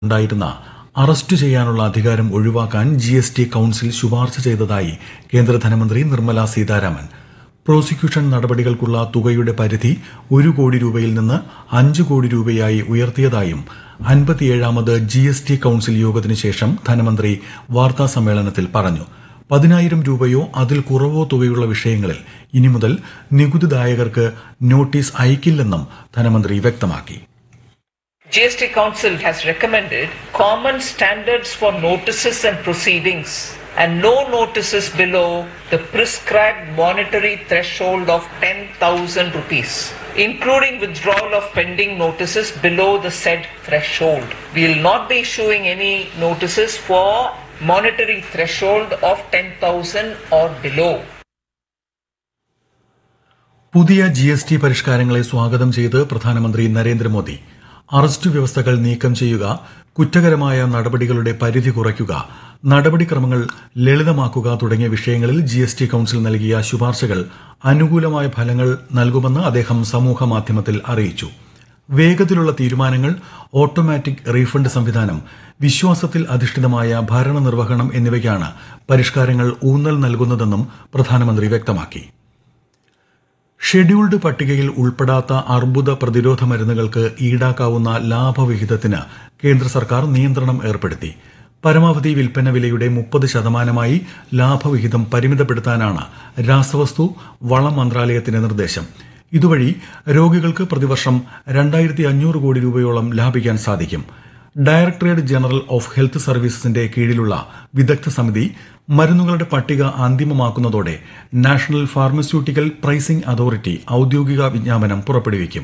ഉണ്ടായിരുന്ന അറസ്റ്റ് ചെയ്യാനുള്ള അധികാരം ഒഴിവാക്കാൻ ജി എസ് ടി കൌൺസിൽ ശുപാർശ ചെയ്തതായി കേന്ദ്ര ധനമന്ത്രി നിർമ്മല സീതാരാമൻ പ്രോസിക്യൂഷൻ നടപടികൾക്കുള്ള തുകയുടെ പരിധി ഒരു കോടി രൂപയിൽ നിന്ന് അഞ്ച് കോടി രൂപയായി ഉയർത്തിയതായും അൻപത്തിയേഴാമത് ജി എസ് ടി കൌൺസിൽ യോഗത്തിനു ശേഷം ധനമന്ത്രി വാർത്താ സമ്മേളനത്തിൽ പറഞ്ഞു പതിനായിരം രൂപയോ അതിൽ കുറവോ തുകയുള്ള വിഷയങ്ങളിൽ ഇനി മുതൽ നികുതിദായകർക്ക് നോട്ടീസ് അയക്കില്ലെന്നും ധനമന്ത്രി വ്യക്തമാക്കി GST Council has recommended common standards for notices and proceedings and no notices below the prescribed monetary threshold of 10,000 rupees, including withdrawal of pending notices below the said threshold. We will not be issuing any notices for monetary threshold of 10,000 or below. പുതിയ G S T പരിഷ്കാരങ്ങളെ സ്വാഗതം ചെയ്ത് പ്രധാനമന്ത്രി Narendra Modi arrest വ്യവസ്ഥകൾ നീക്കം ചെയ്യുക കുറ്റകരമായ നടപടികളുടെ പരിധി കുറയ്ക്കുക നടപടിക്രമങ്ങൾ ലളിതമാക്കുക തുടങ്ങിയ വിഷയങ്ങളിൽ ജി എസ് ടി കൌൺസിൽ നൽകിയ ശുപാർശകൾ അനുകൂലമായ ഫലങ്ങൾ നൽകുമെന്ന് അദ്ദേഹം സമൂഹ മാധ്യമത്തിൽ അറിയിച്ചു വേഗത്തിലുള്ള തീരുമാനങ്ങൾ ഓട്ടോമാറ്റിക് റീഫണ്ട് സംവിധാനം വിശ്വാസത്തിൽ അധിഷ്ഠിതമായ ഭരണനിർവഹണം എന്നിവയ്ക്കാണ് പരിഷ്കാരങ്ങൾ ഊന്നൽ നൽകുന്നതെന്നും പ്രധാനമന്ത്രി വ്യക്തമാക്കി ഷെഡ്യൂൾഡ് പട്ടികയിൽ ഉൾപ്പെടാത്ത അർബുദ പ്രതിരോധ മരുന്നുകൾക്ക് ഈടാക്കാവുന്ന ലാഭവിഹിതത്തിന് കേന്ദ്ര സർക്കാർ നിയന്ത്രണം ഏർപ്പെടുത്തി പരമാവധി വിൽപ്പന വിലയുടെ മുപ്പത് ശതമാനമായി ലാഭവിഹിതം പരിമിതപ്പെടുത്താനാണ് രാസവസ്തു വളം മന്ത്രാലയത്തിന്റെ നിർദ്ദേശം ഇതുവഴി രോഗികൾക്ക് പ്രതിവർഷം രണ്ടായിരത്തി അഞ്ഞൂറ് കോടി രൂപയോളം ലാഭിക്കാൻ സാധിക്കും ഡയറക്ടറേറ്റ് ജനറൽ ഓഫ് ഹെൽത്ത് സർവീസസിന്റെ കീഴിലുള്ള വിദഗ്ധ സമിതി മരുന്നുകളുടെ പട്ടിക അന്തിമമാക്കുന്നതോടെ നാഷണൽ ഫാർമസ്യൂട്ടിക്കൽ പ്രൈസിംഗ് അതോറിറ്റി ഔദ്യോഗിക വിജ്ഞാപനം പുറപ്പെടുവിക്കും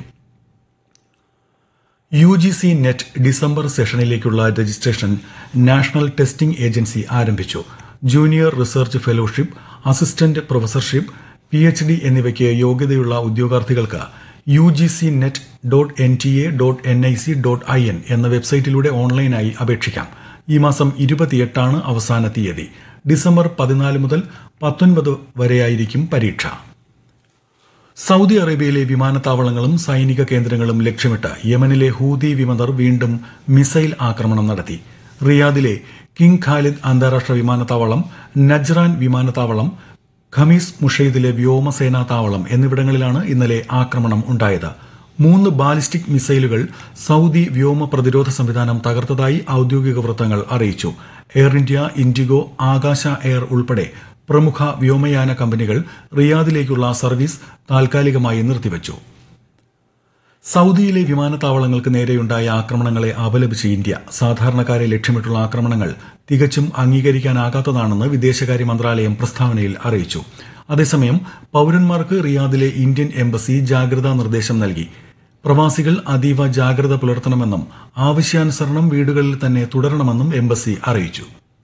U G C net December സെഷനിലേക്കുള്ള രജിസ്ട്രേഷൻ നാഷണൽ ടെസ്റ്റിംഗ് ഏജൻസി ആരംഭിച്ചു junior research fellowship assistant professorship P H D എന്നിവയ്ക്ക് യോഗ്യതയുള്ള ഉദ്യോഗാർത്ഥികൾക്ക് U G C net dot N T A dot N I C dot I N എന്ന വെബ്സൈറ്റിലൂടെ ഓൺലൈനായി അപേക്ഷിക്കാം ഈ മാസം ഇരുപത്തിയെട്ടാണ് അവസാന തീയതി ഡിസംബർ പതിനാല് മുതൽ പത്തൊൻപത് വരെയായിരിക്കും പരീക്ഷ സൗദി അറേബ്യയിലെ വിമാനത്താവളങ്ങളും സൈനിക കേന്ദ്രങ്ങളും ലക്ഷ്യമിട്ട് യമനിലെ ഹൂതി വിമതർ വീണ്ടും മിസൈൽ ആക്രമണം നടത്തി റിയാദിലെ കിങ് ഖാലിദ് അന്താരാഷ്ട്ര വിമാനത്താവളം നജ്റാൻ വിമാനത്താവളം ഖമീസ് മുഷൈദിലെ വ്യോമസേനാ താവളം എന്നിവിടങ്ങളിലാണ് ഇന്നലെ ആക്രമണം ഉണ്ടായത് മൂന്ന് ബാലിസ്റ്റിക് മിസൈലുകൾ സൗദി വ്യോമ പ്രതിരോധ സംവിധാനം തകർത്തതായി ഔദ്യോഗിക വൃത്തങ്ങൾ അറിയിച്ചു Air India IndiGo Akasa air ഉൾപ്പെടെ പ്രമുഖ വ്യോമയാന കമ്പനികൾ റിയാദിലേക്കുള്ള സർവീസ് താൽക്കാലികമായി നിർത്തിവച്ചു സൗദിയിലെ വിമാനത്താവളങ്ങൾക്ക് നേരെയുണ്ടായ ആക്രമണങ്ങളെ അപലപിച്ച് ഇന്ത്യ സാധാരണക്കാരെ ലക്ഷ്യമിട്ടുള്ള ആക്രമണങ്ങൾ തികച്ചും അംഗീകരിക്കാനാകാത്തതാണെന്ന് വിദേശകാര്യ മന്ത്രാലയം പ്രസ്താവനയിൽ അറിയിച്ചു അതേസമയം പൌരന്മാർക്ക് റിയാദിലെ ഇന്ത്യൻ എംബസി ജാഗ്രതാ നിർദ്ദേശം നൽകി പ്രവാസികൾ അതീവ ജാഗ്രത പുലർത്തണമെന്നും ആവശ്യാനുസരണം വീടുകളിൽ തന്നെ തുടരണമെന്നും എംബസി അറിയിച്ചു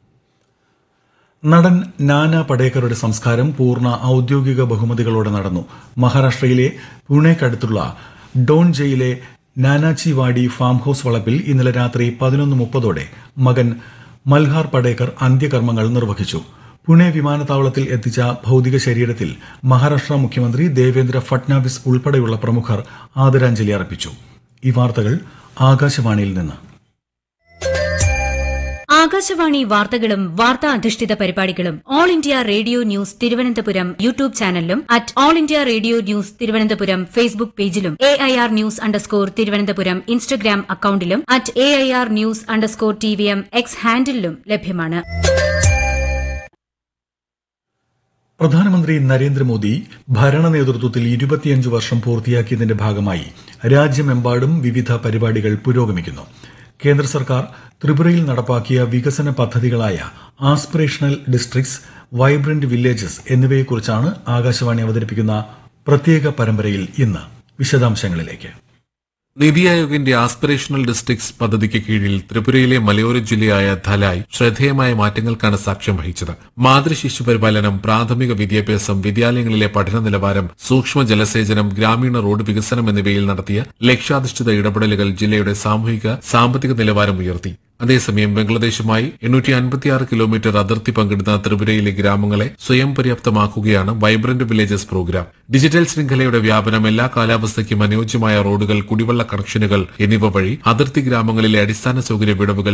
നടൻ നാന പടേക്കറുടെ സംസ്കാരം പൂർണ്ണ ഔദ്യോഗിക ബഹുമതികളോടെ നടന്നു മഹാരാഷ്ട്രയിലെ പുണെക്കടുത്തുള്ള ഡോൺജയിലെ നാനാച്ചിവാടി ഫാം ഹൌസ് വളപ്പിൽ ഇന്നലെ രാത്രി പതിനൊന്ന് മുപ്പതോടെ മകൻ മൽഹാർ പടേക്കർ അന്ത്യകർമ്മങ്ങൾ നിർവഹിച്ചു പുണെ വിമാനത്താവളത്തിൽ എത്തിച്ച ഭൌതിക ശരീരത്തിൽ മഹാരാഷ്ട്ര മുഖ്യമന്ത്രി ദേവേന്ദ്ര ഫട്നാവിസ് ഉൾപ്പെടെയുള്ള പ്രമുഖർ ആദരാഞ്ജലി അർപ്പിച്ചു ഈ വാർത്തകൾ ആകാശവാണിയിൽ നിന്ന് ആകാശവാണി വാർത്തകളും വാർത്താ അധിഷ്ഠിത പരിപാടികളും All India Radio news Thiruvananthapuram YouTube ചാനലിലും at All India Radio news Thiruvananthapuram Facebook പേജിലും A I R news underscore Thiruvananthapuram Instagram അക്കൌണ്ടിലും at A I R news underscore T V M X ഹാൻഡിലും ലഭ്യമാണ് പ്രധാനമന്ത്രി നരേന്ദ്രമോദി ഭരണ നേതൃത്വത്തിൽ ഇരുപത്തിയഞ്ച് വർഷം പൂർത്തിയാക്കിയതിന്റെ ഭാഗമായി രാജ്യമെമ്പാടും വിവിധ പരിപാടികൾ പുരോഗമിക്കുന്നു കേന്ദ്ര സർക്കാർ ത്രിപുരയിൽ നടപ്പാക്കിയ വികസന പദ്ധതികളായ ആസ്പിറേഷണൽ ഡിസ്ട്രിക്ട്സ് വൈബ്രന്റ് വില്ലേജസ് എന്നിവയെക്കുറിച്ചാണ് ആകാശവാണി അവതരിപ്പിക്കുന്ന പ്രത്യേക പരമ്പരയിൽ ഇന്ന് വിശദാംശങ്ങളിലേക്ക് നിതി ആയോഗിന്റെ ആസ്പിറേഷണൽ ഡിസ്ട്രിക്ട്സ് പദ്ധതിക്ക് കീഴിൽ ത്രിപുരയിലെ മലയോര ജില്ലയായ ധലായ് ശ്രദ്ധേയമായ മാറ്റങ്ങൾക്കാണ് സാക്ഷ്യം വഹിച്ചത് മാതൃശിശു പരിപാലനം പ്രാഥമിക വിദ്യാഭ്യാസം വിദ്യാലയങ്ങളിലെ പഠന നിലവാരം സൂക്ഷ്മ ജലസേചനം ഗ്രാമീണ റോഡ് വികസനം എന്നിവയിൽ നടത്തിയ ലക്ഷ്യാധിഷ്ഠിത ഇടപെടലുകൾ ജില്ലയുടെ സാമൂഹിക സാമ്പത്തിക നിലവാരം ഉയർത്തി അതേസമയം ബംഗ്ലാദേശുമായി എണ്ണൂറ്റി അൻപത്തിയാറ് കിലോമീറ്റർ അതിർത്തി പങ്കിടുന്ന ത്രിപുരയിലെ ഗ്രാമങ്ങളെ സ്വയം പര്യാപ്തമാക്കുകയാണ് വൈബ്രന്റ് വില്ലേജസ് പ്രോഗ്രാം ഡിജിറ്റൽ ശൃംഖലയുടെ വ്യാപനം എല്ലാ കാലാവസ്ഥയ്ക്കും അനുയോജ്യമായ റോഡുകൾ കുടിവെള്ള കണക്ഷനുകൾ എന്നിവ വഴി അതിർത്തി ഗ്രാമങ്ങളിലെ അടിസ്ഥാന സൗകര്യ വിടവുകൾ